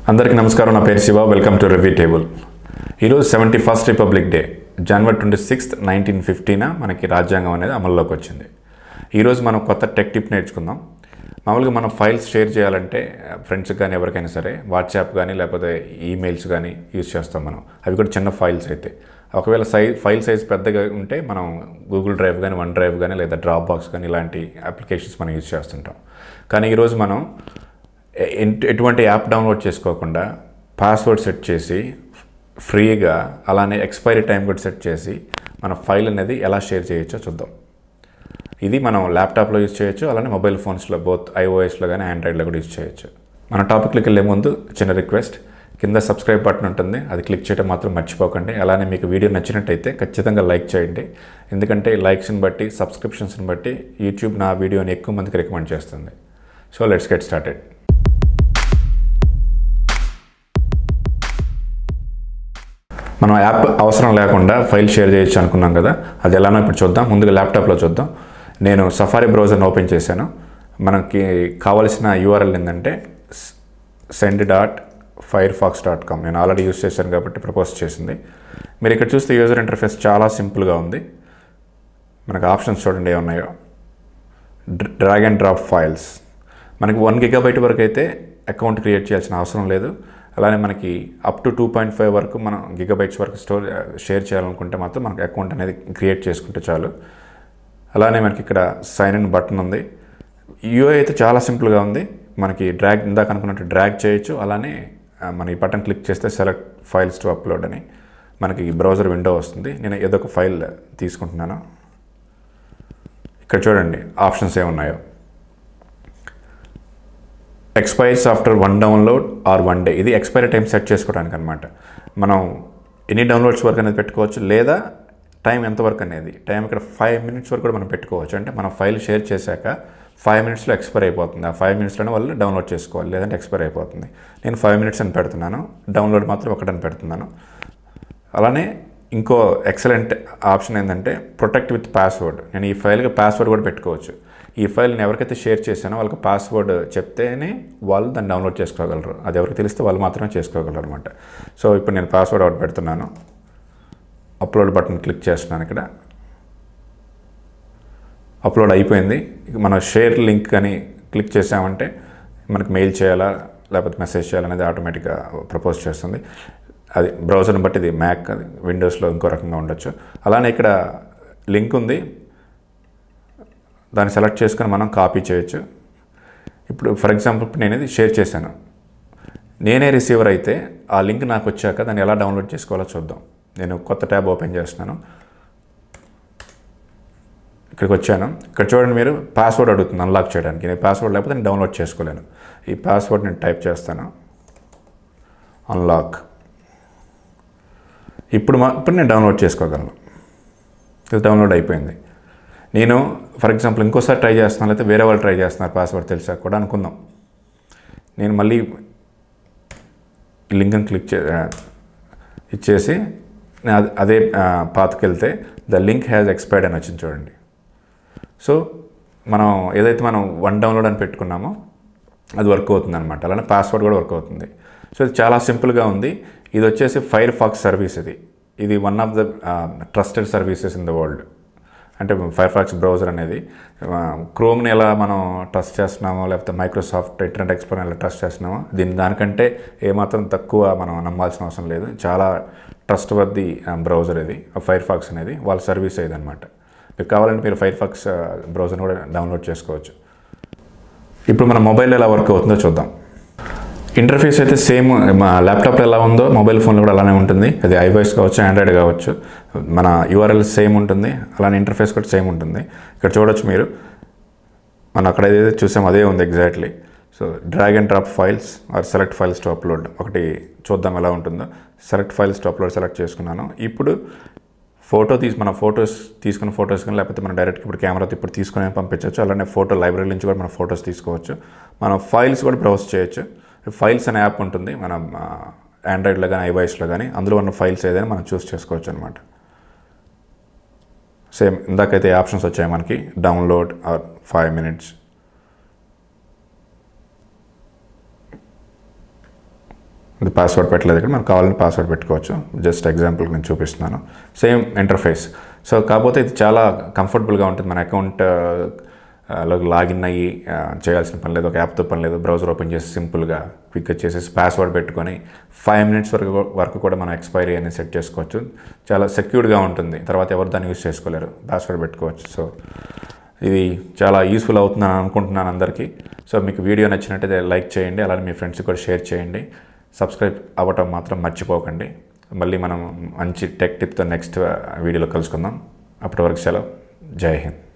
అందరికీ నమస్కారం నా పేరు Shiva welcome to review table ఈరోజు seventy first republic day January twenty sixth nineteen fifty మనకి రాజ్యాంగం అనేది అమల్లోకి వచ్చింది ఈరోజు మనం కొత్త టెక్ టిప్ నేర్చుకుందాం మామూలుగా మనం ఫైల్స్ షేర్ చేయాలంటే ఫ్రెండ్స్కి కానీ ఎవరికైనా సరే వాట్సాప్ కానీ లేకపోతే ఈమెయిల్స్ కానీ యూజ్ చేస్తాం మనం అవి కూడా చిన్న ఫైల్స్ అయితే ఒకవేళ సైజ్ ఫైల్ సైజ్ పెద్దగా ఉంటే మనం గూగుల్ డ్రైవ్ కానీ వన్ డ్రైవ్ కానీ లేదా డ్రాప్ బాక్స్ కానీ ఇలాంటి అప్లికేషన్స్ మనం యూజ్ చేస్తుంటాం కానీ ఈరోజు మనం ఎ- ఎన్- ఎటువంటి యాప్ డౌన్లోడ్ చేసుకోకుండా పాస్వర్డ్ సెట్ చేసి ఫ్రీగా అలానే ఎక్స్పైరీ టైం కూడా సెట్ చేసి మన ఫైల్ అనేది ఎలా షేర్ చేయొచ్చో చూద్దాం ఇది మనం ల్యాప్టాప్లో యూజ్ చేయొచ్చు అలానే మొబైల్ ఫోన్స్లో బోత్ ఐఓఎస్లో కానీ ఆండ్రాయిడ్లో కూడా యూజ్ చేయొచ్చు మన టాపిక్లోకి వెళ్ళే ముందు చిన్న రిక్వెస్ట్ కింద సబ్స్క్రైబ్ బటన్ ఉంటుంది అది క్లిక్ చేయడం మాత్రం మర్చిపోకండి అలానే మీకు వీడియో నచ్చినట్టయితే ఖచ్చితంగా లైక్ చేయండి ఎందుకంటే లైక్స్ని బట్టి సబ్స్క్రిప్షన్స్ని బట్టి యూట్యూబ్ నా వీడియోని ఎక్కువ మందికి రికమెండ్ చేస్తుంది సో లెట్స్ గెట్ స్టార్టెడ్ మనం యాప్ అవసరం లేకుండా ఫైల్ షేర్ చేయొచ్చు అనుకున్నాం కదా అది ఎలానో ఇప్పుడు చూద్దాం ముందుగా ల్యాప్టాప్లో చూద్దాం నేను సఫారీ బ్రౌజర్ని ఓపెన్ చేశాను మనకి కావాల్సిన యూఆర్ఎల్ ఏంటంటే send dot Firefox dot com నేను ఆల్రెడీ యూస్ చేశాను కాబట్టి ప్రపోజ్ చేసింది మీరు ఇక్కడ చూస్తే యూజర్ ఇంటర్ఫేస్ చాలా సింపుల్గా ఉంది మనకు ఆప్షన్స్ చూడండి ఏమున్నాయో డ్రాగ్ అండ్ డ్రాప్ ఫైల్స్ మనకి వన్ గిగాబైట్ వరకు అయితే అకౌంట్ క్రియేట్ చేయాల్సిన అవసరం లేదు అలానే మనకి up to two point five వరకు మనం గిగాబైట్స్ వరకు స్టోర్ షేర్ చేయాలనుకుంటే మాత్రం మనకి అకౌంట్ అనేది క్రియేట్ చేసుకుంటే చాలు అలానే మనకి ఇక్కడ సైన్ ఇన్ బటన్ ఉంది యూఐ అయితే చాలా సింపుల్గా ఉంది మనకి డ్రాగ్ ఇందాక అనుకున్నట్టు డ్రాగ్ చేయొచ్చు అలానే ఆ, మన ఈ బటన్ క్లిక్ చేస్తే సెలెక్ట్ ఫైల్స్ టు అప్లోడ్ అని మనకి బ్రౌజర్ విండో వస్తుంది నేను ఏదో ఒక ఫైల్ తీసుకుంటున్నాను ఇక్కడ చూడండి ఆప్షన్స్ ఏమున్నాయో expires after one download or one day ఇది ఎక్స్పైరీ టైం సెట్ చేసుకోవడానికి అనమాట మనం ఎన్ని డౌన్లోడ్స్ వరకు అనేది పెట్టుకోవచ్చు లేదా టైం ఎంతవరకు అనేది టైం ఇక్కడ ఫైవ్ మినిట్స్ వరకు కూడా మనం పెట్టుకోవచ్చు అంటే మనం ఫైల్ షేర్ చేశాక ఫైవ్ మినిట్స్లో ఎక్స్పైర్ అయిపోతుంది ఆ ఫైవ్ మినిట్స్లోనే వాళ్ళు డౌన్లోడ్ చేసుకోవాలి లేదంటే ఎక్స్పైర్ అయిపోతుంది నేను ఫైవ్ మినిట్స్ అని పెడుతున్నాను డౌన్లోడ్ మాత్రం ఒకటని పెడుతున్నాను అలానే ఇంకో ఎక్సలెంట్ ఆప్షన్ ఏంటంటే ప్రొటెక్ట్ విత్ పాస్వర్డ్ నేను ఈ ఫైల్కి పాస్వర్డ్ కూడా పెట్టుకోవచ్చు ఈ ఫైల్ నేను ఎవరికైతే షేర్ చేశానో వాళ్ళకి పాస్వర్డ్ చెప్తేనే వాళ్ళు దాన్ని డౌన్లోడ్ చేసుకోగలరు అది ఎవరికి తెలిస్తే వాళ్ళు మాత్రమే చేసుకోగలరు అనమాట సో ఇప్పుడు నేను పాస్వర్డ్ అవుట్ పెడుతున్నాను అప్లోడ్ బటన్ క్లిక్ చేస్తున్నాను ఇక్కడ అప్లోడ్ అయిపోయింది ఇక మనం షేర్ లింక్ అని క్లిక్ చేసామంటే మనకి మెయిల్ చేయాలా లేకపోతే మెసేజ్ చేయాలనేది ఆటోమేటిక్గా ప్రపోజ్ చేస్తుంది అది బ్రౌజర్ని బట్టి ఇది మ్యాక్ అది విండోస్లో ఇంకో రకంగా ఉండొచ్చు అలానే ఇక్కడ లింక్ ఉంది దాన్ని సెలెక్ట్ చేసుకొని మనం కాపీ చేయొచ్చు ఇప్పుడు ఫర్ ఎగ్జాంపుల్ ఇప్పుడు నేను ఇది షేర్ చేశాను నేనే రిసీవర్ అయితే ఆ లింక్ నాకు వచ్చాక దాన్ని ఎలా డౌన్లోడ్ చేసుకోవాలో చూద్దాం నేను కొత్త ట్యాబ్ ఓపెన్ చేస్తున్నాను ఇక్కడికి వచ్చాను ఇక్కడ చూడండి మీరు పాస్వర్డ్ అడుగుతుంది అన్లాక్ చేయడానికి నేను పాస్వర్డ్ లేకపోతే నేను డౌన్లోడ్ చేసుకోలేను ఈ పాస్వర్డ్ నేను టైప్ చేస్తాను అన్లాక్ ఇప్పుడు మా ఇప్పుడు నేను డౌన్లోడ్ చేసుకోగలను ఇది డౌన్లోడ్ అయిపోయింది నేను ఫర్ ఎగ్జాంపుల్ ఇంకోసారి ట్రై చేస్తున్నాను లేకపోతే వేరే వాళ్ళు ట్రై చేస్తున్నారు పాస్వర్డ్ తెలిసాక కూడా అనుకుందాం నేను మళ్ళీ లింక్ని క్లిక్ చే ఇచ్చేసి నేను అదే- అదే పాత్కి వెళ్తే ద లింక్ హ్యాజ్ ఎక్స్పైర్డ్ అని వచ్చింది చూడండి సో మనం ఏదైతే మనం వన్ డౌన్లోడ్ అని పెట్టుకున్నామో అది వర్క్ అవుతుంది అనమాట అలానే పాస్వర్డ్ కూడా వర్క్ అవుతుంది సో ఇది చాలా సింపుల్గా ఉంది ఇది వచ్చేసి ఫైర్ ఫాక్స్ సర్వీస్ ఇది ఇది one of the trusted services in the world అంటే ఫైర్ ఫాక్స్ బ్రౌజర్ అనేది క్రోమ్ని ఎలా మనం ట్రస్ట్ చేస్తున్నామో లేకపోతే మైక్రోసాఫ్ట్ ఇంటర్నెట్ ఎక్స్ప్లోర్ ఎలా ట్రస్ట్ చేస్తున్నామో దీని దానికంటే ఏమాత్రం తక్కువ మనం నమ్మాల్సిన అవసరం లేదు చాలా ట్రస్ట్ వర్ది బ్రౌజర్ ఇది ఫైర్ ఫాక్స్ అనేది వాళ్ళ సర్వీస్ ఇది అనమాట మీకు కావాలంటే మీరు ఫైర్ ఫాక్స్ బ్రౌజర్ని కూడా డౌన్లోడ్ చేసుకోవచ్చు ఇప్పుడు మన మొబైల్ ఎలా వర్క్ అవుతుందో చూద్దాం ఇంటర్ఫేస్ అయితే సేమ్ మా ల్యాప్టాప్లో ఎలా ఉందో మొబైల్ ఫోన్లో కూడా అలానే ఉంటుంది అది ఐవాయిస్ కావచ్చు ఆండ్రాయిడ్ కావచ్చు మన యూఆర్ఎల్ సేమ్ ఉంటుంది అలానే ఇంటర్ఫేస్ కూడా సేమ్ ఉంటుంది ఇక్కడ చూడొచ్చు మీరు మనం అక్కడ ఏదైతే చూసాం అదే ఉంది exactly so drag and drop files or select files to upload ఒకటి చూద్దాం ఎలా ఉంటుందో select files to upload select చేసుకున్నాను ఇప్పుడు ఫోటో తీసి మన ఫొటోస్ తీసుకున్న ఫొటోస్ కానీ లేకపోతే మనం డైరెక్ట్ ఇప్పుడు కెమెరాతో ఇప్పుడు తీసుకుని పంపించవచ్చు అలానే ఫోటో లైబ్రరీ నుంచి కూడా మన ఫొటోస్ తీసుకోవచ్చు మనం ఫైల్స్ కూడా బ్రౌజ్ చేయొచ్చు ఫైల్స్ అనే యాప్ ఉంటుంది మన ఆండ్రాయిడ్లో కానీ ఐవాయిస్లో కానీ అందులో ఉన్న ఫైల్స్ ఏదైనా మనం చూస్ చేసుకోవచ్చు అనమాట సేమ్ ఇందాకైతే ఆప్షన్స్ వచ్చాయి మనకి డౌన్లోడ్ ఆర్ ఫైవ్ మినిట్స్ ఇది పాస్వర్డ్ పెట్టలేదు ఇక్కడ మనకు కావాలని పాస్వర్డ్ పెట్టుకోవచ్చు జస్ట్ ఎగ్జాంపుల్కి నేను చూపిస్తున్నాను సేమ్ ఇంటర్ఫేస్ సో కాకపోతే ఇది చాలా కంఫర్టబుల్గా ఉంటుంది మన అకౌంట్ లోకి లాగిన్ అయ్యి ఆ, చేయాల్సిన పని లేదు ఒక యాప్తో పని లేదు బ్రౌజర్ ఓపెన్ చేసి సింపుల్గా క్విక్గా చేసేసి పాస్వర్డ్ పెట్టుకొని ఫైవ్ మినిట్స్ వరకు వరకు కూడా మనం ఎక్స్పైరీ అనేది సెట్ చేసుకోవచ్చు చాలా సెక్యూర్డ్గా ఉంటుంది తర్వాత ఎవరు దాన్ని యూస్ చేసుకోలేరు పాస్వర్డ్ పెట్టుకోవచ్చు సో ఇది చాలా యూస్ఫుల్ అవుతుందని అనుకుంటున్నాను అందరికీ సో మీకు వీడియో నచ్చినట్టయితే లైక్ చేయండి అలానే మీ ఫ్రెండ్స్కి కూడా షేర్ చేయండి సబ్స్క్రైబ్ అవ్వటం మాత్రం మర్చిపోకండి మళ్ళీ మనం మంచి టెక్ టిప్తో నెక్స్ట్ వీడియోలో కలుసుకుందాం అప్పటి వరకు సెలవు జై హింద్